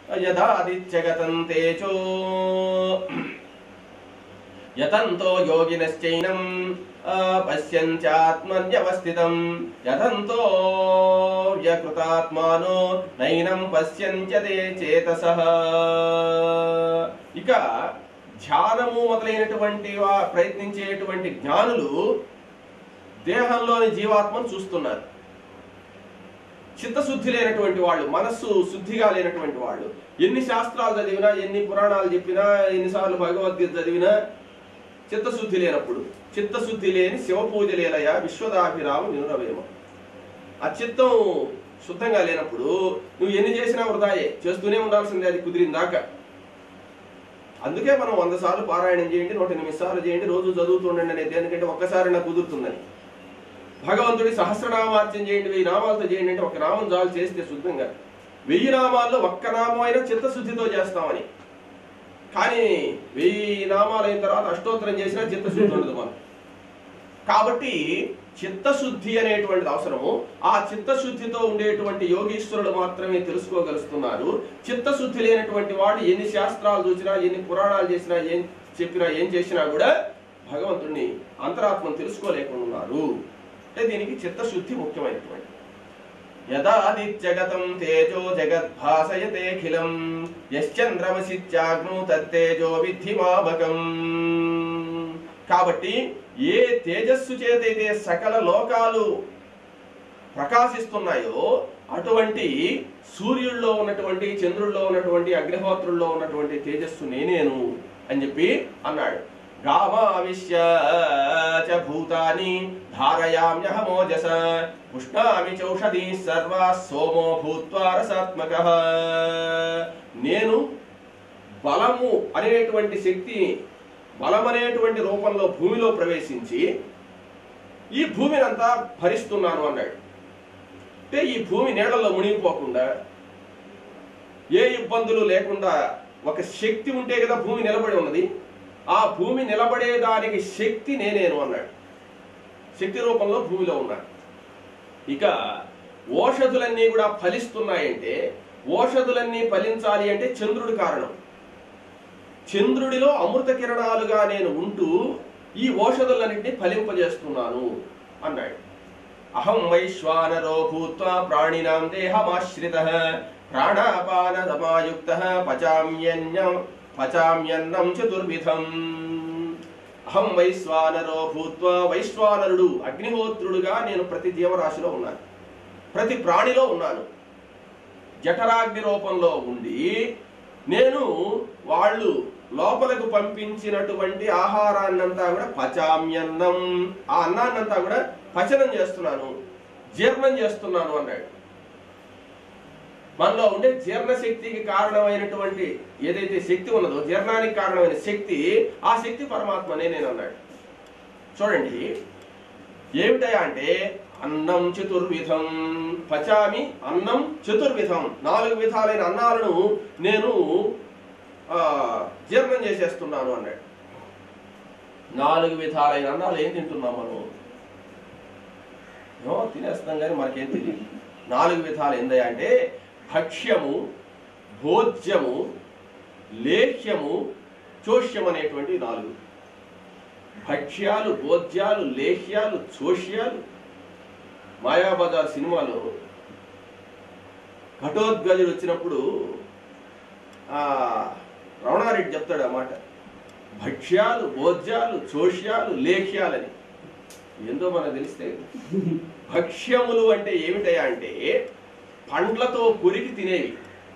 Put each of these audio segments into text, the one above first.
యదాదిత్యగతం తేజో యతంతో యోగినశ్చైనం పశ్యంత్యాత్మన్యవస్థితం యతంతో వ్యకృతాత్మానో నైనం పశ్యంత్యతే చేతస ఇక ధ్యానము మొదలైనటువంటి వా- ప్రయత్నించేటువంటి జ్ఞానులు దేహంలోని జీవాత్మను చూస్తున్నారు చిత్తశుద్ధి లేనటువంటి వాళ్ళు మనస్సు శుద్ధిగా లేనటువంటి వాళ్ళు ఎన్ని శాస్త్రాలు చదివినా ఎన్ని పురాణాలు చెప్పినా ఎన్నిసార్లు భగవద్గీత చదివినా చిత్తశుద్ధి లేనప్పుడు చిత్తశుద్ధి లేని శివ పూజ లేలయ విశ్వదాభిరామ నిరురవేమ ఆ చిత్తం శుద్ధంగా లేనప్పుడు నువ్వు ఎన్ని చేసినా వృధాయే చేస్తూనే ఉండాల్సిందే అది కుదిరిన దాకా అందుకే మనం వంద సార్లు పారాయణం చేయండి నూట ఎనిమిది సార్లు చేయండి రోజు చదువుతుండండి అనేది ఎందుకంటే ఒక్కసారి నాకు కుదురుతుందని భగవంతుడి సహస్రనామార్చన చేయండి వెయ్యి నామాలతో చేయండి అంటే ఒక నామం చాలు చేస్తే శుద్ధంగా వెయ్యి నామాల్లో ఒక్క నామం అయినా చిత్తశుద్ధితో చేస్తామని కానీ వెయ్యి నామాలు అయిన తర్వాత అష్టోత్తరం చేసినా చిత్తశుద్ధి ఉండదు మనం కాబట్టి చిత్తశుద్ధి అనేటువంటిది అవసరము ఆ చిత్తశుద్ధితో ఉండేటువంటి యోగీశ్వరుడు మాత్రమే తెలుసుకోగలుస్తున్నారు చిత్తశుద్ధి లేనటువంటి వాడు ఎన్ని శాస్త్రాలు చూసినా ఎన్ని పురాణాలు చేసినా ఏం చెప్పినా ఏం చేసినా కూడా భగవంతుడిని అంతరాత్మను తెలుసుకోలేకుండా ఉన్నారు అంటే దీనికి చిత్తశుద్ధి ముఖ్యమైనటువంటి యదాదిత్యగతం తేజో జగద్భాసయతేఖిలం యశ్చంద్రమసిత్యాగ్ను తత్తేజో విద్ధి మామకం కాబట్టి ఏ తేజస్సు చేతైతే సకల లోకాలు ప్రకాశిస్తున్నాయో అటువంటి సూర్యుల్లో ఉన్నటువంటి చంద్రుల్లో ఉన్నటువంటి అగ్నిహోత్రుల్లో ఉన్నటువంటి తేజస్సు నేనేను అని చెప్పి అన్నాడు గామావిశ్య చ భూతాని ధారయామ్యహమోజస పుష్ణామి చౌషధీ సర్వా సోమో భూత్వా రసాత్మక నేను బలము అనేటువంటి శక్తి బలం అనేటువంటి రూపంలో భూమిలో ప్రవేశించి ఈ భూమిని అంతా భరిస్తున్నాను అన్నాడు అంటే ఈ భూమి నీళ్ళలో మునిగిపోకుండా ఏ ఇబ్బందులు లేకుండా ఒక శక్తి ఉంటే కదా భూమి నిలబడి ఉన్నది ఆ భూమి నిలబడేదానికి శక్తి నేనేను అన్నాడు శక్తి రూపంలో భూమిలో ఉన్నాడు ఇక ఓషధులన్నీ కూడా ఫలిస్తున్నాయంటే ఓషధులన్నీ ఫలించాలి అంటే చంద్రుడి కారణం చంద్రుడిలో అమృత కిరణాలుగా నేను ఉంటూ ఈ ఓషధులన్నింటినీ ఫలింపజేస్తున్నాను అన్నాడు అహం వైశ్వానరో భూత్వా ప్రాణినాం దేహమాశ్రిత ప్రాణాపాన సమాయుక్త పచామ్యన్యం పచామ్యన్నం చతుర్విధం అహం వైశ్వానరో భూత్వా వైశ్వానరుడు అగ్నిహోత్రుడుగా నేను ప్రతి జీవరాశిలో ఉన్నాను ప్రతి ప్రాణిలో ఉన్నాను జఠరాగ్ని రూపంలో ఉండి నేను వాళ్ళు లోపలకు పంపించినటువంటి ఆహారాన్నంతా కూడా పచామ్యన్నం ఆ అన్నాన్నంతా కూడా పచనం చేస్తున్నాను జీర్ణం చేస్తున్నాను అన్నాడు మనలో ఉండే జీర్ణశక్తికి కారణమైనటువంటి ఏదైతే శక్తి ఉన్నదో జీర్ణానికి కారణమైన శక్తి ఆ శక్తి పరమాత్మనే నేను అన్నాడు చూడండి ఏమిటయా అంటే అన్నం చతుర్విధం పచామి అన్నం చతుర్విధం నాలుగు విధాలైన అన్నాలను నేను ఆ, జీర్ణం చేసేస్తున్నాను అన్నాడు నాలుగు విధాలైన అన్నాలు ఏం తింటున్నాం మనం ఏమో తినేస్తాం కానీ మనకేం తెలియదు నాలుగు విధాలు ఏందయ్యా అంటే భక్ష్యము భోజ్యము లేహ్యము చోష్యం అనేటువంటి నాలుగు భక్ష్యాలు భోజ్యాలు లేహ్యాలు చోష్యాలు మాయాబజార్ సినిమాలో ఘటోద్గజుడు వచ్చినప్పుడు ఆ రమణారెడ్డి చెప్తాడు ఆ మాట భక్ష్యాలు భోజ్యాలు చోష్యాలు లేఖ్యాలని ఏందో మనకు తెలిస్తే భక్ష్యములు అంటే ఏమిటయా అంటే పండ్లతో కొరికి తినేవి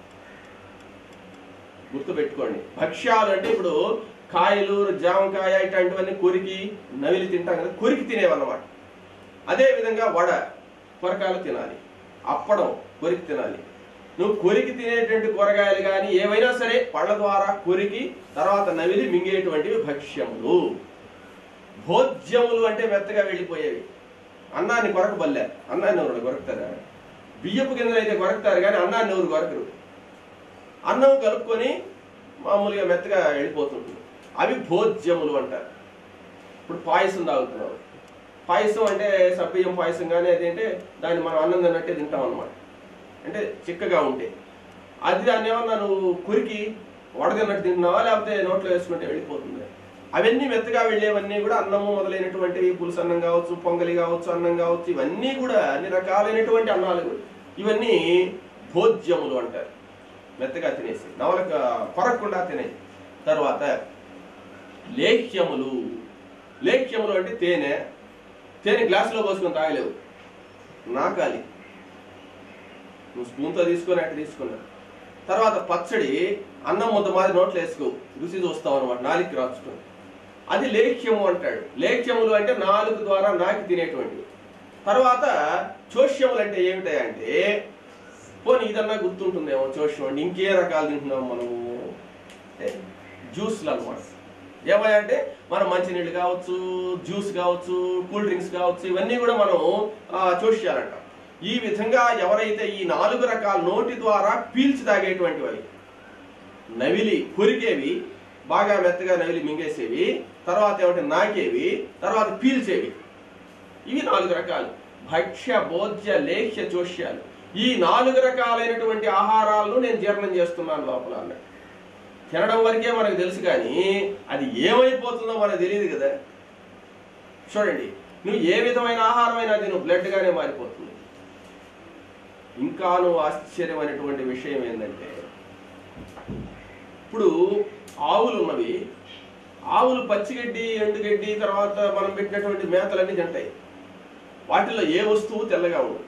గుర్తుపెట్టుకోండి భక్ష్యాలు అంటే ఇప్పుడు కాయలు జామకాయ ఇట్లాంటివన్నీ కొరికి నవిలి తింటాం కదా కొరికి తినేవన్నమాట అదే విధంగా వడ కొరకాయలు తినాలి అప్పడం కొరికి తినాలి నువ్వు కొరికి తినేటువంటి కూరగాయలు కానీ ఏవైనా సరే పళ్ళ ద్వారా కొరికి తర్వాత నవిలి మింగేటువంటివి భక్ష్యములు భోజ్యములు అంటే మెత్తగా వెళ్ళిపోయేవి అన్నాన్ని కొరకు బల్లే అన్నాన్ని ఎవరు కొరకుతారా బియ్యపు కింద అయితే కొరకుతారు కానీ అన్నాన్ని ఎవరు కొరకరు అన్నం కలుపుకొని మామూలుగా మెత్తగా వెళ్ళిపోతుంది అవి భోజ్యములు అంటారు ఇప్పుడు పాయసం తాగుతున్నాం పాయసం అంటే సబ్బియ్యం పాయసం కానీ అదేంటే దాన్ని మనం అన్నం తిన్నట్టే తింటాం అనమాట అంటే చిక్కగా ఉంటే అది దాన్ని ఏమన్నా నువ్వు కురికి వడగన్నట్టు తింటున్నావా లేకపోతే నోట్లో వేసుకుంటే వెళ్ళిపోతుంది అవన్నీ మెత్తగా వెళ్ళేవన్నీ కూడా అన్నము మొదలైనటువంటివి పులుసు అన్నం కావచ్చు పొంగలి కావచ్చు అన్నం కావచ్చు ఇవన్నీ కూడా అన్ని రకాలైనటువంటి అన్నాలు కూడా. ఇవన్నీ భోజ్యములు అంటారు మెత్తగా తినేసి నవలకు కొరకుండా తినే తర్వాత లేఖ్యములు లేఖ్యములు అంటే తేనె తేనె గ్లాసులో పోసుకొని తాగలేవు నాకాలి నువ్వు స్పూన్తో తీసుకొని అట్లా తీసుకున్నా తర్వాత పచ్చడి అన్నం ముద్ద మాది నోట్లో వేసుకో రుచి చూస్తావు అనమాట నాలుగు రాచుకొని అది లేఖ్యము అంటాడు లేఖ్యములు అంటే నాలుగు ద్వారా నాకి తినేటువంటివి తర్వాత చోష్యములు అంటే ఏమిటాయంటే పోనీ ఇదన్నా గుర్తుంటుందేమో చోష్యం అంటే ఇంకే రకాలు తింటున్నాం మనము అంటే జ్యూస్లు అనమాట ఏమయ్యంటే మనం మంచినీళ్ళు కావచ్చు జ్యూస్ కావచ్చు కూల్ డ్రింక్స్ కావచ్చు ఇవన్నీ కూడా మనం ఆ, చోష్యాలంట ఈ విధంగా ఎవరైతే ఈ నాలుగు రకాల నోటి ద్వారా పీల్చి తాగేటువంటివి అవి నవిలి కొరికేవి బాగా మెత్తగా నవిలి మింగేసేవి తర్వాత ఏమంటే నాకేవి తర్వాత పీల్చేవి ఇవి నాలుగు రకాలు భక్ష్య భోజ్య లేఖ్య చోష్యాలు ఈ నాలుగు రకాలైనటువంటి ఆహారాలను నేను జీర్ణం చేస్తున్నాను లోపల అన్నాడు తినడం వరకే మనకు తెలుసు కానీ అది ఏమైపోతుందో మనకు తెలియదు కదా చూడండి నువ్వు ఏ విధమైన ఆహారం అయినా తిను బ్లడ్ గానే మారిపోతుంది ఇంకాను ఆశ్చర్యమైనటువంటి విషయం ఏంటంటే ఇప్పుడు ఆవులు ఉన్నవి ఆవులు పచ్చిగడ్డి ఎండుగడ్డి తర్వాత మనం పెట్టినటువంటి మేతలన్నీ తింటాయి వాటిలో ఏ వస్తువు తెల్లగా ఉండదు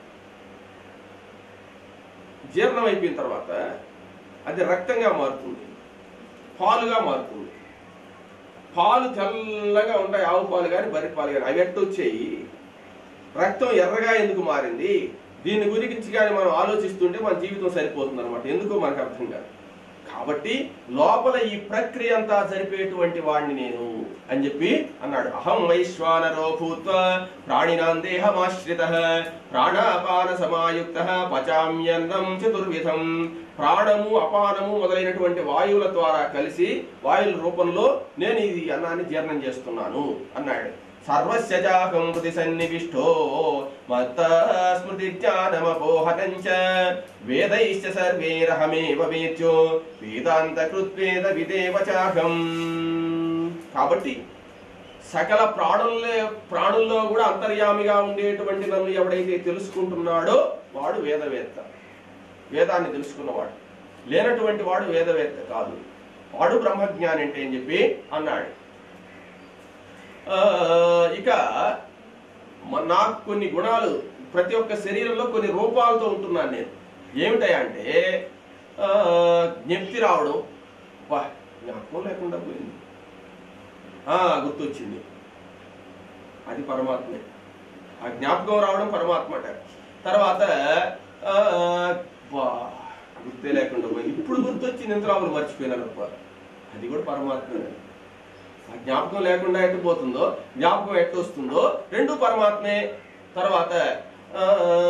జీర్ణం అయిపోయిన తర్వాత అది రక్తంగా మారుతుంది పాలుగా మారుతుంది పాలు తెల్లగా ఉంటాయి ఆవు పాలు కానీ బర్రె పాలు కానీ అవి ఎట్ట వచ్చాయి రక్తం ఎర్రగా ఎందుకు మారింది దీని గురించి కానీ మనం ఆలోచిస్తుంటే మన జీవితం సరిపోతుంది అనమాట ఎందుకో మనకు అర్థం కాదు కాబట్టి లోపల ఈ ప్రక్రియ అంతా జరిపేటువంటి వాడిని నేను అని చెప్పి అన్నాడు అహం వైశ్వానరో భూత్వ ప్రాణినాం దేహమాశ్రిత ప్రాణాపాన సమాయుక్త పచామ్యన్నం చతుర్విధం ప్రాణము అపానము మొదలైనటువంటి వాయువుల ద్వారా కలిసి వాయువుల రూపంలో నేను ఇది అన్నాన్ని జీర్ణం చేస్తున్నాను అన్నాడు సర్వస్య చాహం హృది సన్నివిష్టో మత్త స్మృతి జ్ఞానమపోహతం చ వేదైశ్చ సర్వేరహమేవ వేద్యో వేదాంత కృత్వేద విదేవ చాహం కాబట్టి సకల ప్రాణుల్లో ప్రాణుల్లో కూడా అంతర్యామిగా ఉండేటువంటి నన్ను ఎవడైతే తెలుసుకుంటున్నాడో వాడు వేదవేత్త వేదాన్ని తెలుసుకున్నవాడు లేనటువంటి వాడు వేదవేత్త కాదు వాడు బ్రహ్మజ్ఞాని అంటే అని చెప్పి అన్నాడు ఆ, ఇక మ- నాకు కొన్ని గుణాలు ప్రతి ఒక్క శరీరంలో కొన్ని రూపాలతో ఉంటున్నాను నేను ఏమిటాయి అంటే ఆ, జ్ఞప్తి రావడం వా జ్ఞాపకం లేకుండా పోయింది ఆ, గుర్తొచ్చింది అది పరమాత్మే ఆ జ్ఞాపకం రావడం పరమాత్మ అంటారు తర్వాత ఆ, వా, గుర్తే లేకుండా పోయింది ఇప్పుడు గుర్తొచ్చింది ఎంత లోపల మర్చిపోయినాను అబ్బా. అది కూడా పరమాత్మే ఆ జ్ఞాపకం లేకుండా ఎట్టు పోతుందో జ్ఞాపకం ఎట్టు వస్తుందో రెండు పరమాత్మే తర్వాత ఆ,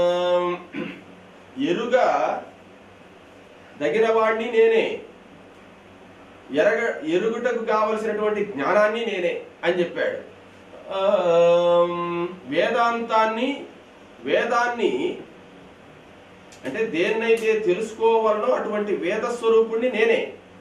ఎరుగా దగిన వాడిని నేనే ఎరగ ఎరుగుటకు కావలసినటువంటి జ్ఞానాన్ని నేనే అని చెప్పాడు ఆ, వేదాంతాన్ని వేదాన్ని అంటే దేన్నైతే తెలుసుకోవాలనో అటువంటి వేద స్వరూపుణ్ణి నేనే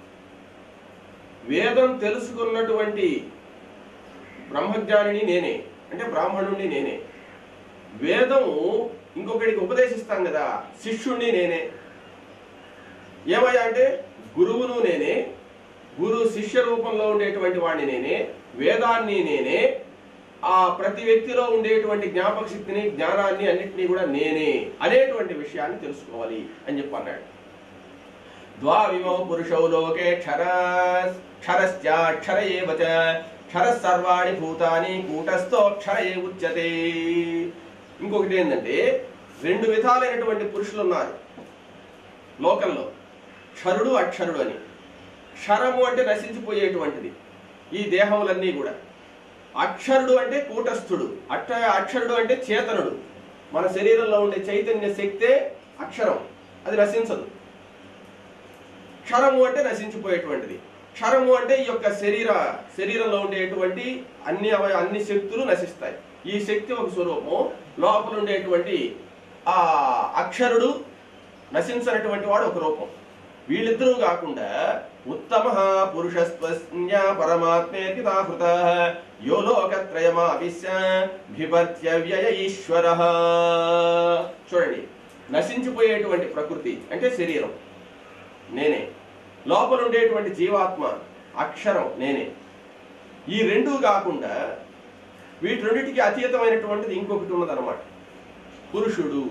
వేదం తెలుసుకున్నటువంటి బ్రహ్మజ్ఞానిని నేనే అంటే బ్రాహ్మణుణ్ణి నేనే వేదము ఇంకొకడికి ఉపదేశిస్తాం కదా శిష్యుణ్ణి నేనే ఏమయ్యా అంటే గురువును నేనే గురు శిష్య రూపంలో ఉండేటువంటి వాడిని నేనే వేదాన్ని నేనే ఆ ప్రతి వ్యక్తిలో ఉండేటువంటి జ్ఞాపక శక్తిని జ్ఞానాన్ని అన్నిటినీ కూడా నేనే అనేటువంటి విషయాన్ని తెలుసుకోవాలి అని చెప్పి అన్నాడు ద్వావిమౌ పురుషౌ లోకే క్షర క్షరశ్చాక్షర ఏవ చ క్షర సర్వాణి భూతాని కూటస్థో క్షర ఏ ఉచ్యతే ఇంకొకటి ఏంటంటే రెండు విధాలైనటువంటి పురుషులు ఉన్నారు లోకంలో క్షరుడు అక్షరుడు అని క్షరము అంటే నశించిపోయేటువంటిది ఈ దేహములన్నీ కూడా అక్షరుడు అంటే కూటస్థుడు అక్ష అక్షరుడు అంటే చేతనుడు మన శరీరంలో ఉండే చైతన్య శక్తే అక్షరం అది నశించదు క్షరము అంటే నశించిపోయేటువంటిది క్షరము అంటే ఈ యొక్క శరీర శరీరంలో ఉండేటువంటి అన్ని అవయ అన్ని శక్తులు నశిస్తాయి ఈ శక్తి ఒక స్వరూపము లోపల ఉండేటువంటి ఆ అక్షరుడు నశించినటువంటి వాడు ఒక రూపం వీళ్ళిద్దరూ కాకుండా ఉత్తమ పురుషస్త్వన్య పరమాత్మేతి తాహృత యో లోకత్రయమావిశ్య బిభర్త్య వ్యయ ఈశ్వర చూడండి నశించిపోయేటువంటి ప్రకృతి అంటే శరీరం నేనే లోపల ఉండేటువంటి జీవాత్మ అక్షరం నేనే ఈ రెండూ కాకుండా వీటి రెండింటికి అతీతమైనటువంటిది ఇంకొకటి ఉన్నదన్నమాట పురుషుడు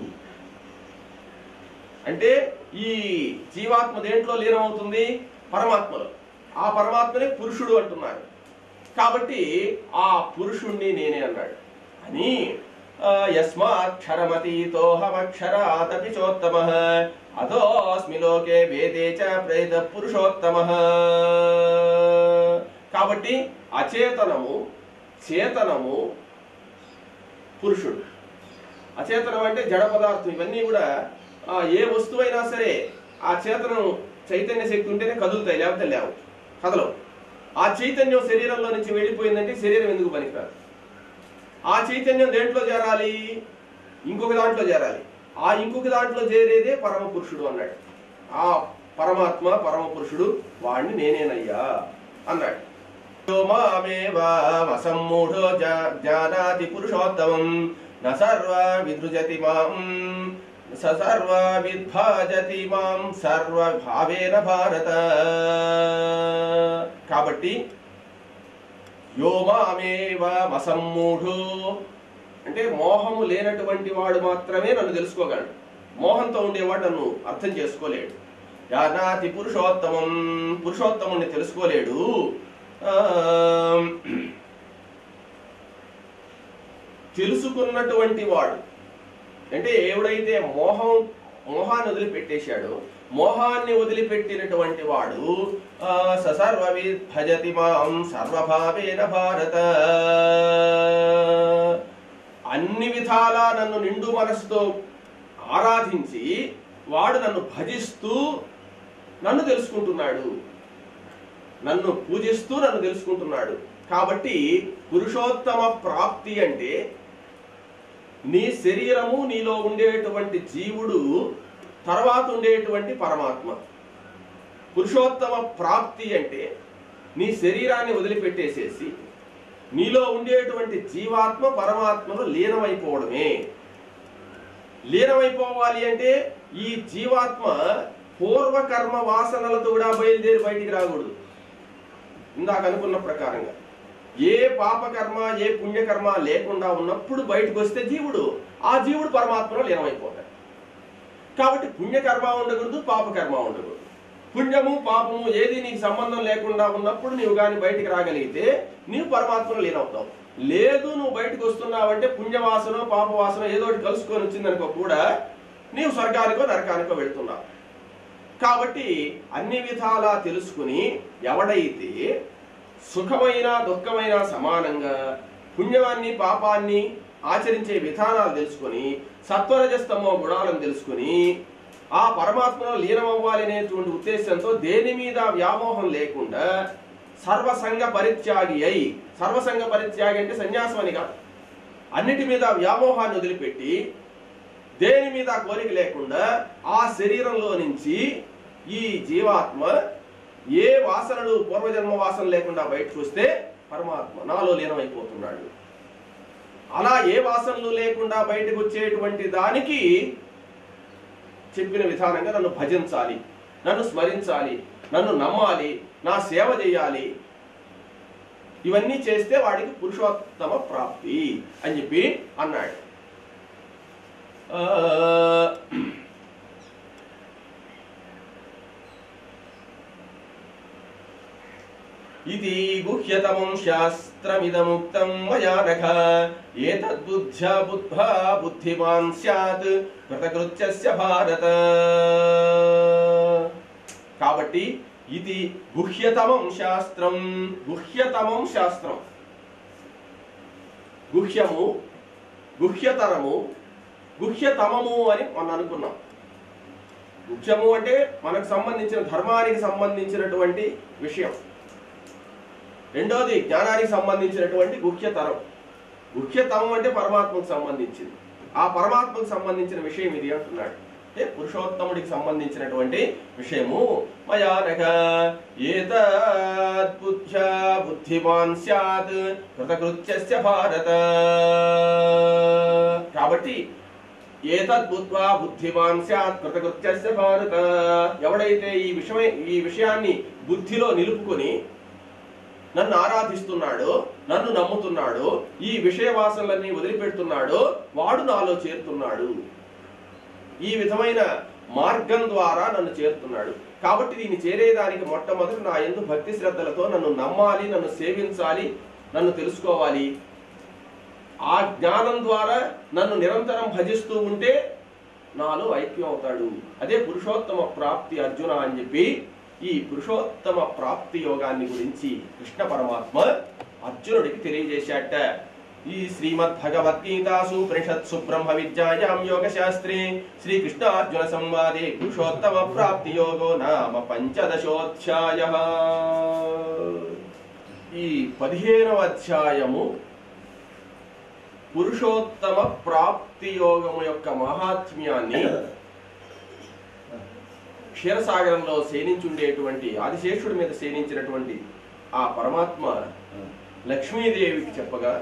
అంటే ఈ జీవాత్మ దేంట్లో లీనమవుతుంది పరమాత్మలో ఆ పరమాత్మనే పురుషుడు అంటున్నారు కాబట్టి ఆ పురుషుణ్ణి నేనే అన్నాడు అని ఆ, యస్మాక్షరమతీతోహమక్షరాదపి చోత్తమ అథోస్మి లోకే వేదే చ ప్రేత పురుషోత్తమ కాబట్టి అచేతనము చేతనము పురుషుడు అచేతనం అంటే జడ పదార్థం ఇవన్నీ కూడా ఆ, ఏ వస్తువైనా సరే ఆ చేతనం చైతన్య శక్తి ఉంటేనే కదులుతాయి లేకపోతే లేవు కదలవు ఆ చైతన్యం శరీరంలో నుంచి వెళ్ళిపోయిందంటే శరీరం ఎందుకు పనికిరాదు ఆ చైతన్యం దేంట్లో చేరాలి ఇంకొక దాంట్లో చేరాలి ఆ ఇంకొక దాంట్లో చేరేదే పరమ పురుషుడు అన్నాడు ఆ పరమాత్మ పరమ పురుషుడు వాణ్ణి నేనేనయ్యా అన్నాడు యో మామేవాసమ్మూఢో జా- జానాతి పురుషోత్తమం న సర్వ విదృజతి మాం స సర్వ విద్భాజతి మాం సర్వభావేన భారత కాబట్టి యో మామేవమసమ్మూఢో అంటే మోహము లేనటువంటి వాడు మాత్రమే నన్ను తెలుసుకోగలడు మోహంతో ఉండేవాడు నన్ను అర్థం చేసుకోలేడు యానాతి పురుషోత్తమం పురుషోత్తముని తెలుసుకోలేడు ఆ, తెలుసుకున్నటువంటి వాడు అంటే ఎవడైతే మోహం మోహాన్ని వదిలిపెట్టేశాడో మోహాన్ని వదిలిపెట్టినటువంటి వాడు ఆ, ససర్వవి భజతి మాం సర్వభావేన భారత అన్ని విధాలా నన్ను నిండు మనసుతో ఆరాధించి వాడు నన్ను భజిస్తూ నన్ను తెలుసుకుంటున్నాడు నన్ను పూజిస్తూ నన్ను తెలుసుకుంటున్నాడు కాబట్టి పురుషోత్తమ ప్రాప్తి అంటే నీ శరీరము నీలో ఉండేటువంటి జీవుడు తర్వాత ఉండేటువంటి పరమాత్మ పురుషోత్తమ ప్రాప్తి అంటే నీ శరీరాన్ని వదిలిపెట్టేసేసి నీలో ఉండేటువంటి జీవాత్మ పరమాత్మలో లీనమైపోవడమే లీనమైపోవాలి అంటే ఈ జీవాత్మ పూర్వకర్మ వాసనలతో కూడా బయలుదేరి బయటికి రాకూడదు ఇందాక అనుకున్న ప్రకారంగా ఏ పాపకర్మ ఏ పుణ్యకర్మ లేకుండా ఉన్నప్పుడు బయటకు వస్తే జీవుడు ఆ జీవుడు పరమాత్మలో లీనమైపోతాడు కాబట్టి పుణ్యకర్మ ఉండకూడదు పాపకర్మ ఉండకూడదు పుణ్యము పాపము ఏది నీకు సంబంధం లేకుండా ఉన్నప్పుడు నీవు కానీ బయటికి రాగలిగితే నీవు పరమాత్మలో లీనవుతావు లేదు నువ్వు బయటకు వస్తున్నావంటే పుణ్యవాసన పాపవాసన ఏదో ఒకటి కలుసుకొని వచ్చిందనుకో కూడా నీవు స్వర్గానికో నరకానికో వెళ్తున్నావు కాబట్టి అన్ని విధాలా తెలుసుకుని ఎవడైతే సుఖమైన దుఃఖమైన సమానంగా పుణ్యమాన్ని పాపాన్ని ఆచరించే విధానాలు తెలుసుకొని సత్వరజస్తమో గుణాలను తెలుసుకుని ఆ పరమాత్మలో లీనమవ్వాలి అనేటువంటి ఉద్దేశంతో దేని మీద వ్యామోహం లేకుండా సర్వసంగ పరిత్యాగి అయి సర్వసంగ పరిత్యాగి అంటే సన్యాసం అని కాదు అన్నిటి మీద వ్యామోహాన్ని వదిలిపెట్టి దేని మీద కోరిక లేకుండా ఆ శరీరంలో నుంచి ఈ జీవాత్మ ఏ వాసనలు పూర్వజన్మ వాసన లేకుండా బయటకు వస్తే పరమాత్మ నాలో లీనమైపోతున్నాడు అలా ఏ వాసనలు లేకుండా బయటకు వచ్చేటువంటి దానికి చెప్పిన విధానంగా నన్ను భజించాలి నన్ను స్మరించాలి నన్ను నమ్మాలి నా సేవ చేయాలి ఇవన్నీ చేస్తే వాడికి పురుషోత్తమ ప్రాప్తి అని చెప్పి అన్నాడు ఆ, ఇది గుహ్యతమం శాస్త్రమిదముక్తం మయా నఖ ఏతద్బుద్ధ్యా బుద్ధ్వా బుద్ధిమాన్ స్యాత్ కృతకృత్యస్య భారత కాబట్టి ఇది గుహ్యతమం శాస్త్రం గుహ్యతమం శాస్త్రం గుహ్యము గుహ్యతరము గుహ్యతమము అని మనం అనుకున్నాం గుహ్యము అంటే మనకు సంబంధించిన ధర్మానికి సంబంధించినటువంటి విషయం రెండోది జ్ఞానానికి సంబంధించినటువంటి గుహ్యతరం గుహ్యతమం అంటే పరమాత్మకు సంబంధించింది ఆ పరమాత్మకు సంబంధించిన విషయం ఇది అంటున్నాడు అంటే పురుషోత్తముడికి సంబంధించినటువంటి విషయము మయానక ఏతద్బుద్ధ్యా బుద్ధిమాన్ స్యాత్ కృతకృత్యస్య భారత కాబట్టి ఏతద్బుద్ధ్వా బుద్ధిమాన్ స్యాత్ కృతకృత్యస్య భారత ఎవడైతే ఈ విషయమై ఈ విషయాన్ని బుద్ధిలో నిలుపుకొని నన్ను ఆరాధిస్తున్నాడో నన్ను నమ్ముతున్నాడో ఈ విషయ వాసనలన్నీ వదిలిపెడుతున్నాడో వాడు నాలో చేరుతున్నాడు ఈ విధమైన మార్గం ద్వారా నన్ను చేరుతున్నాడు కాబట్టి దీన్ని చేరేదానికి మొట్టమొదటి నా ఎందు భక్తి శ్రద్ధలతో నన్ను నమ్మాలి నన్ను సేవించాలి నన్ను తెలుసుకోవాలి ఆ జ్ఞానం ద్వారా నన్ను నిరంతరం భజిస్తూ ఉంటే నాలో ఐక్యం అవుతాడు అదే పురుషోత్తమ ప్రాప్తి అర్జున అని చెప్పి ఈ పురుషోత్తమ ప్రాప్తి యోగాన్ని గురించి కృష్ణ పరమాత్మ అర్జునుడికి తెలియజేశాట ఈ శ్రీమద్ భగవద్గీతాసు ఉపనిషత్సు బ్రహ్మ విద్యాయాం యోగ శాస్త్రే శ్రీకృష్ణ అర్జున సంవాదే పురుషోత్తమ ప్రాప్తి యోగో నామ పంచదశోధ్యాయ ఈ పదిహేనవ అధ్యాయము పురుషోత్తమ ప్రాప్తి యోగము యొక్క మహాత్మ్యాన్ని క్షీరసాగరంలో శయనించుండేటువంటి ఆదిశేషుడి మీద శయనించినటువంటి ఆ పరమాత్మ లక్ష్మీదేవికి చెప్పగా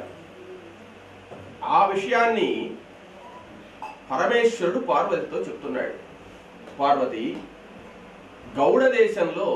ఆ విషయాన్ని పరమేశ్వరుడు పార్వతితో చెప్తున్నాడు పార్వతి గౌడ దేశంలో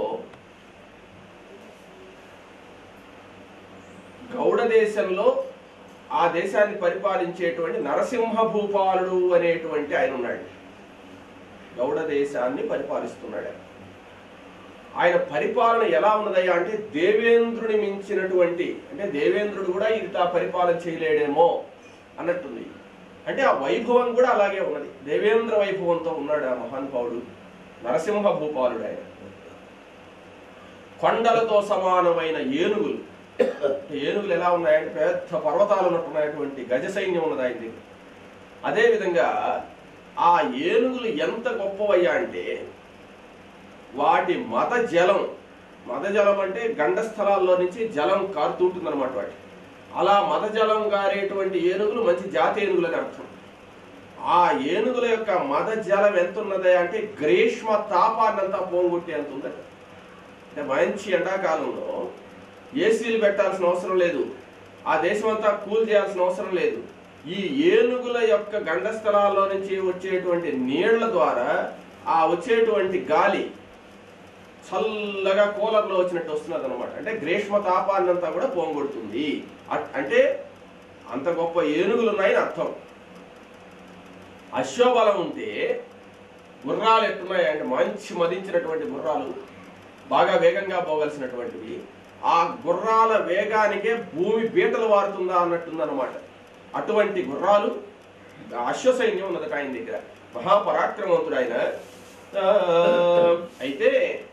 గౌడ దేశంలో ఆ దేశాన్ని పరిపాలించేటువంటి నరసింహ భూపాలుడు అనేటువంటి ఆయన ఉన్నాడు గౌడ దేశాన్ని పరిపాలిస్తున్నాడు ఆయన. ఆయన పరిపాలన ఎలా ఉన్నదయ్యా అంటే దేవేంద్రుని మించినటువంటి అంటే దేవేంద్రుడు కూడా ఇంత పరిపాలన చేయలేడేమో అన్నట్టుంది అంటే ఆ వైభవం కూడా అలాగే ఉన్నది దేవేంద్ర వైభవంతో ఉన్నాడు ఆ మహానుభావుడు నరసింహ భూపాలుడు ఆయన కొండలతో సమానమైన ఏనుగులు అంటే ఏనుగులు ఎలా ఉన్నాయంటే పెద్ద పర్వతాలు ఉన్నట్టున్నటువంటి గజ సైన్యం ఉన్నది ఆయన దగ్గర అదే విధంగా ఆ ఏనుగులు ఎంత గొప్పవయ్యా అంటే వాటి మత జలం మద జలం అంటే గండ స్థలాల్లో నుంచి జలం కారుతుంటుంది అనమాట వాటి అలా మద జలం గారేటువంటి ఏనుగులు మంచి జాతి ఏనుగులు అని అర్థం ఆ ఏనుగుల యొక్క మద జలం ఎంత ఉన్నది అంటే గ్రీష్మ తాపాన్నంతా పోగొట్టి ఎంత ఉందట అంటే మంచి ఎండాకాలంలో ఏసీలు పెట్టాల్సిన అవసరం లేదు ఆ దేశం అంతా కూల్ చేయాల్సిన అవసరం లేదు ఈ ఏనుగుల యొక్క గండ స్థలాల్లో నుంచి వచ్చేటువంటి నీళ్ల ద్వారా ఆ వచ్చేటువంటి గాలి చల్లగా కూలర్లో వచ్చినట్టు వస్తున్నది అనమాట అంటే గ్రీష్మ తాపాన్నంతా కూడా పోగొడుతుంది అట్- అంటే అంత గొప్ప ఏనుగులు ఉన్నాయని అర్థం అశ్వబలం ఉంటే గుర్రాలు ఎట్టున్నాయి అంటే మంచి మదించినటువంటి గుర్రాలు బాగా వేగంగా పోగలసినటువంటివి ఆ గుర్రాల వేగానికే భూమి బీటలు వారుతుందా అన్నట్టుందన్నమాట అటువంటి గుర్రాలు అశ్వ సైన్యం ఉన్నదట ఆయన దగ్గర మహాపరాక్రమవంతుడు ఆయన ఆ, అయితే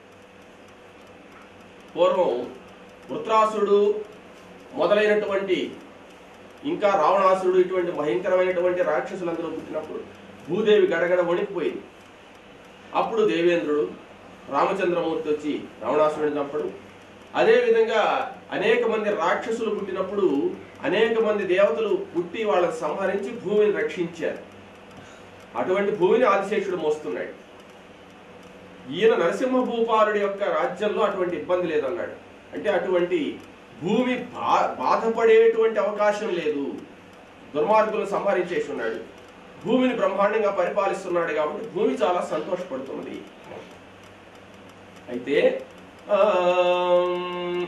పూర్వం వృత్రాసుడు మొదలైనటువంటి ఇంకా రావణాసురుడు ఇటువంటి భయంకరమైనటువంటి రాక్షసులందరూ పుట్టినప్పుడు భూదేవి గడగడ వణికిపోయింది అప్పుడు దేవేంద్రుడు రామచంద్రమూర్తి వచ్చి రావణాసురుడిని చంపడు అదే విధంగా అనేక మంది రాక్షసులు పుట్టినప్పుడు అనేక మంది దేవతలు పుట్టి వాళ్ళని సంహరించి భూమిని రక్షించారు అటువంటి భూమిని ఆదిశేషుడు మోస్తున్నాడు ఈయన నరసింహ భూపాలుడి యొక్క రాజ్యంలో అటువంటి ఇబ్బంది లేదన్నాడు అంటే అటువంటి భూమి బా బాధపడేటువంటి అవకాశం లేదు దుర్మార్గులను సంహరించేసి ఉన్నాడు భూమిని బ్రహ్మాండంగా పరిపాలిస్తున్నాడు కాబట్టి భూమి చాలా సంతోషపడుతున్నది అయితే ఆమ్,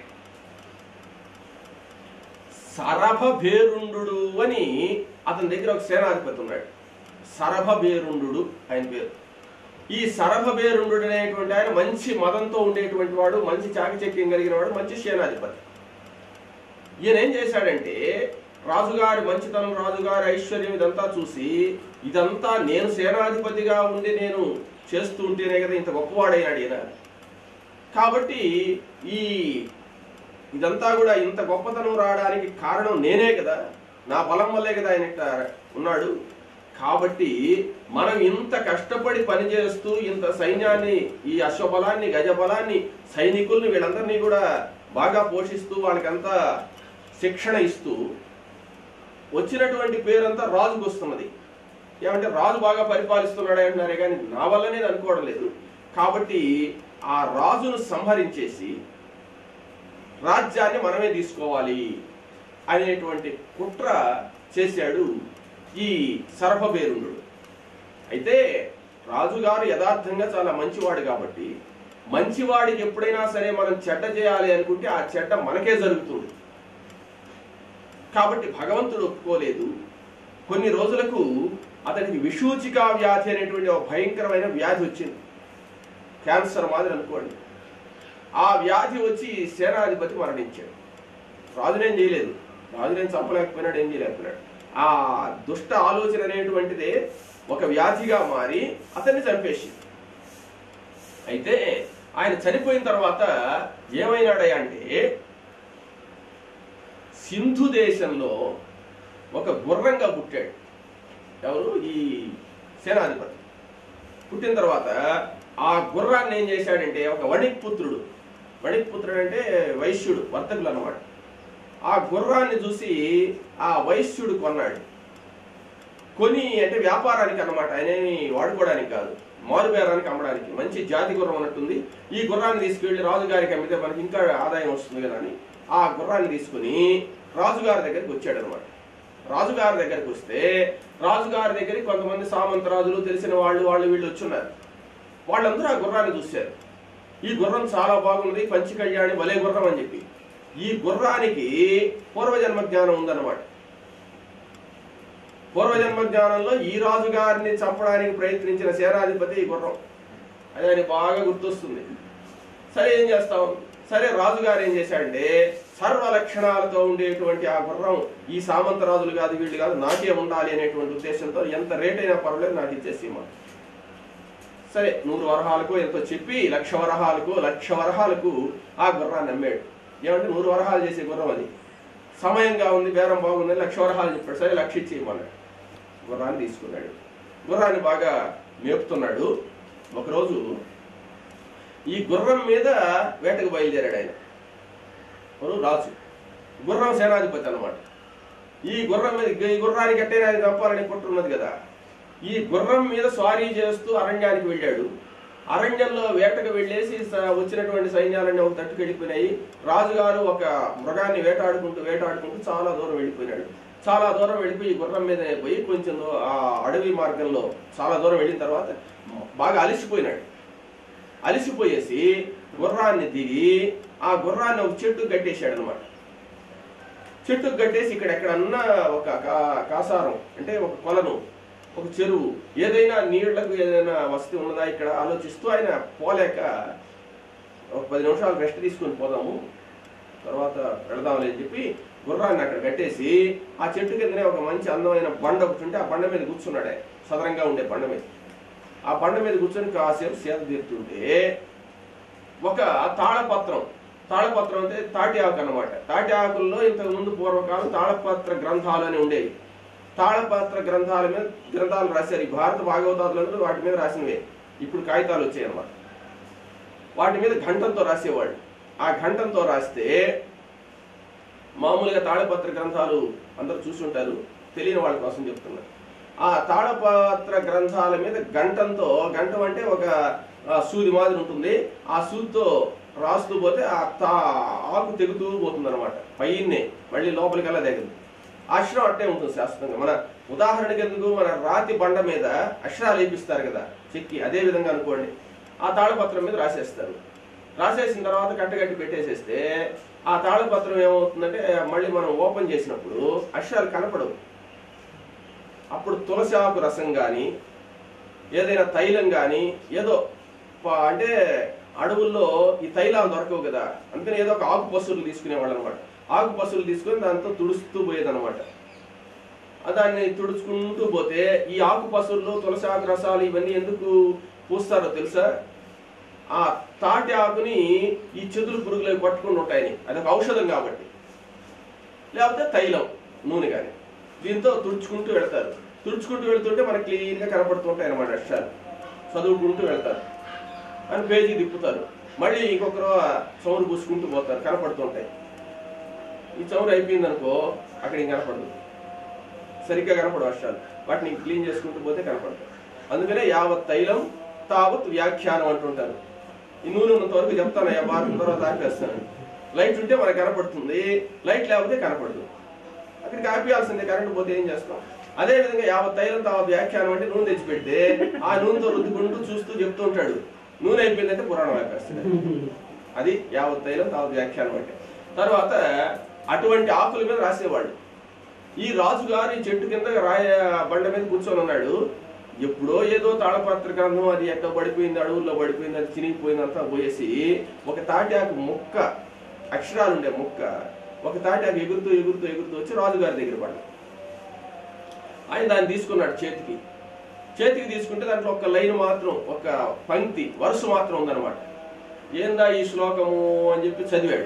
సరభ భేరుండు అని అతని దగ్గర ఒక సేనాధిపతి ఉన్నాడు సరభ భేరుండు ఆయన పేరు ఈ సరభ భేరుండు అనేటువంటి ఆయన మంచి మదంతో ఉండేటువంటి వాడు మంచి చాకచక్యం కలిగిన వాడు మంచి సేనాధిపతి ఈయన ఏం చేశాడంటే రాజుగారి మంచితనం రాజుగారి ఐశ్వర్యం ఇదంతా చూసి ఇదంతా నేను సేనాధిపతిగా ఉండి నేను చేస్తూ ఉంటేనే కదా ఇంత గొప్పవాడైనాడు ఈయన కాబట్టి ఈ ఇదంతా కూడా ఇంత గొప్పతనం రావడానికి కారణం నేనే కదా నా బలం వల్లే కదా ఆయన ఇట్లా ఉన్నాడు కాబట్టి మనం ఇంత కష్టపడి పనిచేస్తూ ఇంత సైన్యాన్ని ఈ అశ్వబలాన్ని గజబలాన్ని సైనికుల్ని వీళ్ళందరినీ కూడా బాగా పోషిస్తూ వాళ్ళకంతా శిక్షణ ఇస్తూ వచ్చినటువంటి పేరంతా రాజుకు వస్తున్నది ఏమంటే రాజు బాగా పరిపాలిస్తున్నాడు అంటున్నారే కానీ నా వల్లనే ఇది అనుకోవడం లేదు కాబట్టి ఆ రాజును సంహరించేసి రాజ్యాన్ని మనమే తీసుకోవాలి అనేటువంటి కుట్ర చేశాడు ఈ సర్పబేరుండు అయితే రాజుగారు యథార్థంగా చాలా మంచివాడు కాబట్టి మంచివాడికి ఎప్పుడైనా సరే మనం చెడ్డ చేయాలి అనుకుంటే ఆ చెడ్డ మనకే జరుగుతుంది కాబట్టి భగవంతుడు ఒప్పుకోలేదు కొన్ని రోజులకు అతనికి విషూచికా వ్యాధి అనేటువంటి ఒక భయంకరమైన వ్యాధి వచ్చింది క్యాన్సర్ మాదిరి అనుకోండి ఆ వ్యాధి వచ్చి సేనాధిపతి మరణించాడు రాజునేం చేయలేదు రాజునేం చంపలేకపోయినాడు ఏం చేయలేకపోయినాడు ఆ దుష్ట ఆలోచన అనేటువంటిదే ఒక వ్యాధిగా మారి అతన్ని చంపేసింది అయితే ఆయన చనిపోయిన తర్వాత ఏమైనాడయ్యా అంటే సింధు దేశంలో ఒక గుర్రంగా పుట్టాడు ఎవరు ఈ సేనాధిపతి పుట్టిన తర్వాత ఆ గుర్రాన్ని ఏం చేశాడంటే ఒక వణిక్పుత్రుడు వణిక్పుత్రుడు అంటే వైశ్యుడు వర్తకులు అన్నమాట ఆ గుర్రాన్ని చూసి ఆ వైశ్యుడు కొన్నాడు కొని అంటే వ్యాపారానికి అన్నమాట ఆయనేమి వాడుకోవడానికి కాదు మారుబేరానికి అమ్మడానికి మంచి జాతి గుర్రం ఉన్నట్టుంది ఈ గుర్రాన్ని తీసుకెళ్లి రాజుగారికి అమ్మితే మనకి ఇంకా ఆదాయం వస్తుంది కదా అని ఆ గుర్రాన్ని తీసుకుని రాజుగారి దగ్గరికి వచ్చాడు అనమాట రాజుగారి దగ్గరికి వస్తే రాజుగారి దగ్గరికి కొంతమంది సామంత రాజులు తెలిసిన వాళ్ళు వాళ్ళు వీళ్ళు వచ్చున్నారు వాళ్ళందరూ ఆ గుర్రాన్ని చూశారు ఈ గుర్రం చాలా బాగుంది పంచి కళ్యాణి భలే గుర్రం అని చెప్పి ఈ గుర్రానికి పూర్వజన్మ జ్ఞానం ఉందన్నమాట పూర్వజన్మ జ్ఞానంలో ఈ రాజు గారిని చంపడానికి ప్రయత్నించిన సేనాధిపతి ఈ గుర్రం అది ఆయన బాగా గుర్తొస్తుంది సరే ఏం చేస్తాం సరే రాజుగారు ఏం చేశాడంటే సర్వ లక్షణాలతో ఉండేటువంటి ఆ గుర్రం ఈ సామంత రాజులు కాదు వీళ్ళు కాదు నాకే ఉండాలి అనేటువంటి ఉద్దేశంతో ఎంత రేట్ అయినా పర్వాలేదు నాకు ఇచ్చేసి ఇమ్మని. సరే నూరు వరహాలకు ఎంతో చెప్పి లక్ష వరహాలకు లక్ష వరహాలకు ఆ గుర్రాన్ని అమ్మాడు ఏమంటే నూరు వరహాలు చేసే గుర్రం అది సమయంగా ఉంది బేరం బాగుందని లక్ష వరహాలు చెప్పాడు సరే లక్ష ఇచ్చి ఇమ్మన్నాడు గుర్రాన్ని తీసుకున్నాడు గుర్రాన్ని బాగా మేపుతున్నాడు ఒకరోజు ఈ గుర్రం మీద వేటకు బయలుదేరాడు ఆయన ఎవరు రాజు గుర్రం సేనాధిపతి అన్నమాట ఈ గుర్రం మీద ఈ గుర్రానికి ఎట్టైనా ఆయన చంపాలని కుట్ర ఉన్నది కదా ఈ గుర్రం మీద స్వారీ చేస్తూ అరణ్యానికి వెళ్ళాడు అరణ్యంలో వేటకు వెళ్ళేసి స- వచ్చినటువంటి సైన్యాలన్నీ ఒక తట్టుకు వెళ్ళిపోయినాయి రాజుగారు ఒక మృగాన్ని వేటాడుకుంటూ వేటాడుకుంటూ చాలా దూరం వెళ్ళిపోయినాడు చాలా దూరం వెళ్ళిపోయి ఈ గుర్రం మీద పోయి కొంచెం దూ- ఆ అడవి మార్గంలో చాలా దూరం వెళ్ళిన తర్వాత బాగా అలసిపోయినాడు అలసిపోయేసి గుర్రాన్ని దిగి ఆ గుర్రాన్ని ఒక చెట్టు కట్టేశాడు అనమాట చెట్టుకు కట్టేసి ఇక్కడ ఎక్కడన్నా ఒక కా- కాసారం అంటే ఒక కొలను ఒక చెరువు ఏదైనా నీళ్లకు ఏదైనా వసతి ఉన్నదా ఇక్కడ ఆలోచిస్తూ ఆయన పోలేక ఒక పది నిమిషాలు రెస్ట్ తీసుకొని పోదాము తర్వాత వెళదాంలే అని చెప్పి గుర్రాన్ని అక్కడ కట్టేసి ఆ చెట్టు కిందనే ఒక మంచి అందమైన బండ ఒకటి ఉంటే ఆ బండ మీద కూర్చున్నాడు ఆయన సదరంగా ఉండే బండ మీద ఆ బండ మీద కూర్చొని కాసేపు సేద తీరుతుంటే ఒక తాళపత్రం తాళపత్రం అంటే తాటి ఆకు అన్నమాట తాటి ఆకుల్లో ఇంతకు ముందు పూర్వకాలం తాళపత్ర గ్రంథాలు అని ఉండేవి తాళపత్ర గ్రంథాల మీద గ్రంథాలు రాశారు ఈ భారత భాగవతాదులందరూ వాటి మీద రాసినవే ఇప్పుడు కాగితాలు వచ్చాయి అన్నమాట వాటి మీద ఘంటంతో రాసేవాళ్ళు ఆ ఘంటంతో రాస్తే మామూలుగా తాళపత్ర గ్రంథాలు అందరూ చూసుంటారు తెలియని వాళ్ళ కోసం చెప్తున్నారు ఆ తాళపత్ర గ్రంథాల మీద గంటంతో గంటం అంటే ఒక ఆ, సూది మాదిరి ఉంటుంది ఆ సూదితో రాస్తూ పోతే ఆ తా ఆకు తెగుతూ పోతుంది అనమాట పైనే మళ్ళీ లోపలికల్లా దిగదు అక్షరం అట్టే ఉంటుంది శాస్త్రంగా మన ఉదాహరణకి ఎందుకు మన రాతి బండ మీద అక్షరాలు వేపిస్తారు కదా చెక్కి అదే విధంగా అనుకోండి ఆ తాళపత్రం మీద రాసేస్తారు రాసేసిన తర్వాత కట్టగట్టి పెట్టేసేస్తే ఆ తాళపత్రం ఏమవుతుందంటే మళ్ళీ మనం ఓపెన్ చేసినప్పుడు అక్షరాలు కనపడవు అప్పుడు తులసి ఆకు రసం కానీ ఏదైనా తైలం కానీ ఏదో ప- అంటే అడవుల్లో ఈ తైలాలు దొరకవు కదా అందుకని ఏదో ఒక ఆకు పశువులు తీసుకునేవాళ్ళు అనమాట ఆకు పశువులు తీసుకొని దాంతో తుడుస్తూ పోయేదన్నమాట ఆ దాన్ని తుడుచుకుంటూ పోతే ఈ ఆకు పశువులు తులసి ఆకు రసాలు ఇవన్నీ ఎందుకు పూస్తారో తెలుసా ఆ తాటి ఆకుని ఈ చెదులు పురుగులు అవి పట్టుకుని ఉంటాయని అదొక ఔషధం కాబట్టి లేకపోతే తైలం నూనె కానీ దీంతో తుడుచుకుంటూ వెళ్తారు తుడుచుకుంటూ వెళ్తుంటే మనకి క్లీన్గా కనపడుతుంటాయి అన్నమాట అక్షరాలు చదువుకుంటూ వెళ్తారు అని పేజీ తిప్పుతారు మళ్ళీ ఇంకొకరు చౌరు పూసుకుంటూ పోతారు కనపడుతుంటాయి ఈ చౌరు అయిపోయింది అనుకో అక్కడ ఇంక కనపడదు సరిగ్గా కనపడవు అక్షరాలు వాటిని క్లీన్ చేసుకుంటూ పోతే కనపడతాయి అందుకనే యావత్ తైలం తావత్ వ్యాఖ్యానం అంటుంటారు ఈ నూనె ఉన్నంత వరకు చెప్తాను అయ్యా బాగా తర్వాత ఆపేస్తాను లైట్ ఉంటే మనకు కనపడుతుంది లైట్ లేకపోతే కనపడదు అక్కడికి ఆపేయాల్సిందే కరెంట్ పోతే ఏం చేస్తాం అదే విధంగా యావత్ తైలం తావత్ వ్యాఖ్యానం అంటే నూనె తెచ్చి పెడితే ఆ నూనెతో రుద్దుకుంటూ చూస్తూ చెప్తూ ఉంటాడు నూనె అయిపోయిందంటే పురాణం ఆపేస్తాడు అది యావత్ తైలం తావత్ వ్యాఖ్యానం అంటే తర్వాత అటువంటి ఆకుల మీద రాసేవాళ్ళు ఈ రాజుగారు ఈ చెట్టు కింద రాయ బండ మీద కూర్చొని ఉన్నాడు ఎప్పుడో ఏదో తాళపత్ర గ్రంథం అది ఎక్కడ పడిపోయింది అడవుల్లో పడిపోయింది అది చినిగిపోయిందంతా పోయేసి ఒక తాటాకు ముక్క అక్షరాలు ఉండే ముక్క ఒక తాటాకు ఎగురుతూ ఎగురుతూ ఎగురుతూ వచ్చి రాజుగారి దగ్గర పడ్డ ఆయన దాన్ని తీసుకున్నాడు చేతికి చేతికి తీసుకుంటే దాంట్లో ఒక లైన్ మాత్రం ఒక పంక్తి వరుస మాత్రం ఉందన్నమాట ఏందా ఈ శ్లోకము అని చెప్పి చదివాడు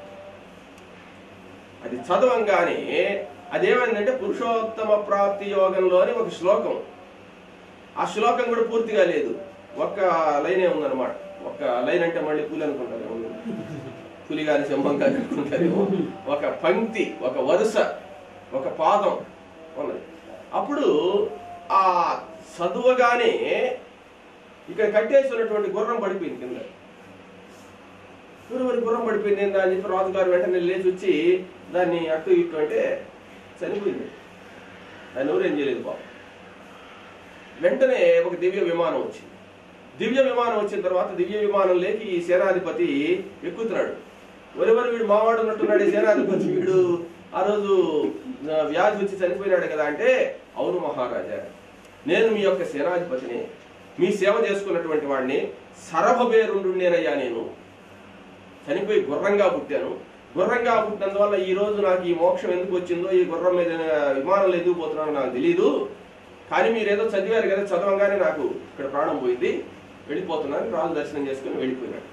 అది చదవంగానే అదేమైందంటే పురుషోత్తమ ప్రాప్తి యోగంలోని ఒక శ్లోకం ఆ శ్లోకం కూడా పూర్తిగా లేదు ఒక్క లైనే ఉందన్నమాట ఒక్క లైన్ అంటే మళ్ళీ పులి అనుకుంటారేమో పులి గారి సింహం గారి అనుకుంటారేమో ఒక పంక్తి ఒక వరుస ఒక పాదం ఉన్నది అప్పుడు ఆ చదువగానే ఇక్కడ కట్టేసి ఉన్నటువంటి గుర్రం పడిపోయింది కింద గుర్రం గుర్రం పడిపోయింది ఏందా అని చెప్పి రాజుగారు వెంటనే లేచి వచ్చి దాన్ని అటు ఇటు అంటే చనిపోయింది దాన్ని ఎవరు ఏం చేయలేదు బాబు వెంటనే ఒక దివ్య విమానం వచ్చింది దివ్య విమానం వచ్చిన తర్వాత దివ్య విమానం లేకి ఈ సేనాధిపతి ఎక్కుతున్నాడు ఎవరెవరు వీడు మావాడు ఉన్నట్టున్నాడు ఈ సేనాధిపతి వీడు ఆ రోజు ఆ, వ్యాధి వచ్చి చనిపోయినాడు కదా అంటే అవును మహారాజా నేను మీ యొక్క సేనాధిపతిని మీ సేవ చేసుకున్నటువంటి వాడిని సరభబేరుండు నేనయ్యా నేను చనిపోయి గుర్రంగా పుట్టాను గుర్రంగా పుట్టినందువల్ల ఈ రోజు నాకు ఈ మోక్షం ఎందుకు వచ్చిందో ఈ గుర్రం మీద విమానంలో ఎందుకు పోతున్నానో నాకు తెలియదు కానీ మీరు ఏదో చదివారు కదా చదవంగానే నాకు ఇక్కడ ప్రాణం పోయింది వెళ్ళిపోతున్నాను రాజు దర్శనం చేసుకుని వెళ్ళిపోయినాడు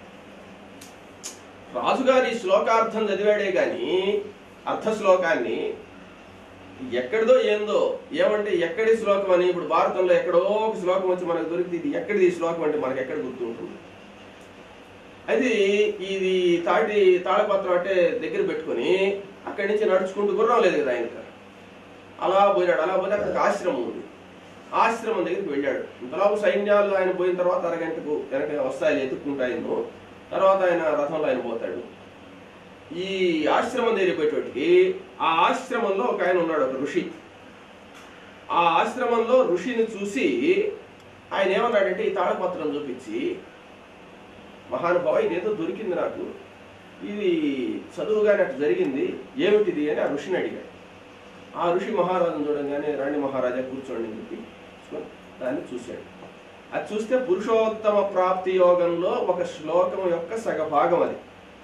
రాజుగారి శ్లోకార్థం చదివాడే గాని అర్థ శ్లోకాన్ని ఎక్కడిదో ఏందో ఏమంటే ఎక్కడి శ్లోకం అని ఇప్పుడు భారతంలో ఎక్కడో ఒక శ్లోకం వచ్చి మనకు దొరికితే ఇది ఎక్కడిది ఈ శ్లోకం అంటే మనకి ఎక్కడ గుర్తుంటుంది అది ఇది తాటి తాళపత్రం అంటే దగ్గర పెట్టుకొని అక్కడి నుంచి నడుచుకుంటూ గుర్రం లేదు కదా ఆయనకు అలా పోయినాడు అలా పోతే అక్కడికి ఆశ్రమం ఉంది ఆశ్రమం దగ్గరికి వెళ్ళాడు ఇంతలోపు సైన్యాలు ఆయన పోయిన తర్వాత అరగంటకు వెనక వస్తాయి ఎత్తుక్కుంటా ఆయన తర్వాత ఆయన రథంలో ఆయన పోతాడు ఈ ఆశ్రమం దగ్గర పోయేటోటికి ఆ ఆశ్రమంలో ఒక ఆయన ఉన్నాడు ఒక ఋషి ఆ ఆశ్రమంలో ఋషిని చూసి ఆయన ఏమన్నాడంటే ఈ తాళపత్రం చూపించి మహానుభావ ఇదేదో దొరికింది నాకు ఇది చదువుగానే అట్లా జరిగింది ఏమిటిది అని ఆ ఋషిని అడిగాడు ఆ ఋషి మహారాజును చూడంగానే రాణి మహారాజా కూర్చోండి అని చెప్పి చూసుకొని దాన్ని చూశాడు అది చూస్తే పురుషోత్తమ ప్రాప్తి యోగంలో ఒక శ్లోకం యొక్క సగ భాగం అది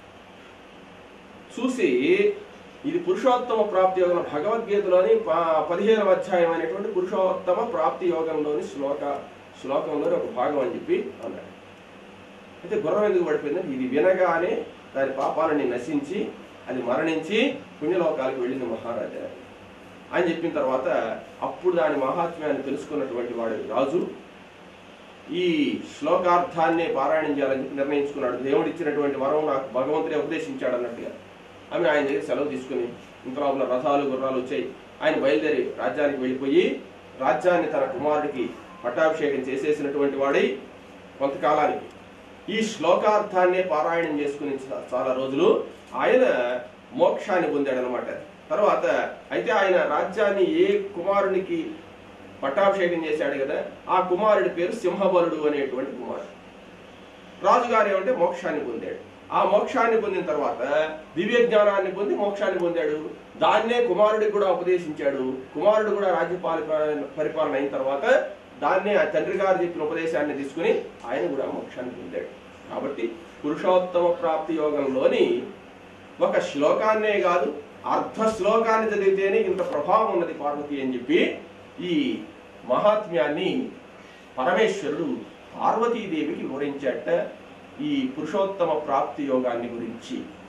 చూసి ఇది పురుషోత్తమ ప్రాప్తి యోగం భగవద్గీతలోని ప- పదిహేనవ అధ్యాయం అనేటువంటి పురుషోత్తమ ప్రాప్తి యోగంలోని శ్లోక శ్లోకంలోని ఒక భాగం అని చెప్పి అన్నాడు అయితే గుర్రం ఎందుకు పడిపోయిందంటే ఇది వినగానే దాని పాపాలని నశించి అది మరణించి పుణ్యలోకాలకు వెళ్ళింది మహారాజా అని చెప్పిన తర్వాత అప్పుడు దాని మహాత్మ్యాన్ని తెలుసుకున్నటువంటి వాడు రాజు ఈ శ్లోకార్థాన్ని పారాయణం చేయాలని చెప్పి నిర్ణయించుకున్నాడు దేవుడు ఇచ్చినటువంటి వరం నాకు భగవంతుడే ఉపదేశించాడు అన్నట్టుగా ఆమె ఆయన దగ్గర సెలవు తీసుకుని ఇంతలోపల రథాలు గుర్రాలు వచ్చాయి ఆయన బయలుదేరి రాజ్యానికి వెళ్ళిపోయి రాజ్యాన్ని తన కుమారుడికి పట్టాభిషేకం చేసేసినటువంటి వాడై కొంతకాలానికి ఈ శ్లోకార్థాన్నే పారాయణం చేసుకుని చా- చాలా రోజులు ఆయన మోక్షాన్ని పొందాడనమాట తర్వాత అయితే ఆయన రాజ్యాన్ని ఏ కుమారునికి పట్టాభిషేకం చేశాడు కదా ఆ కుమారుడి పేరు సింహబలుడు అనేటువంటి కుమారుడు రాజుగారు ఏమంటే మోక్షాన్ని పొందాడు ఆ మోక్షాన్ని పొందిన తర్వాత దివ్య జ్ఞానాన్ని పొంది మోక్షాన్ని పొందాడు దాన్నే కుమారుడికి కూడా ఉపదేశించాడు కుమారుడు కూడా రాజ్య పాలి- పరిపాలన అయిన తర్వాత దాన్నే ఆ తండ్రి గారు చెప్పిన ఉపదేశాన్ని తీసుకుని ఆయన కూడా మోక్షాన్ని పొందాడు కాబట్టి పురుషోత్తమ ప్రాప్తి యోగంలోని ఒక శ్లోకాన్నే కాదు అర్ధ శ్లోకాన్ని చదివితేనే ఇంత ప్రభావం ఉన్నది పార్వతి అని చెప్పి ఈ మహాత్మ్యాన్ని పరమేశ్వరుడు పార్వతీదేవికి వివరించాట ఈ పురుషోత్తమ ప్రాప్తి యోగాన్ని గురించి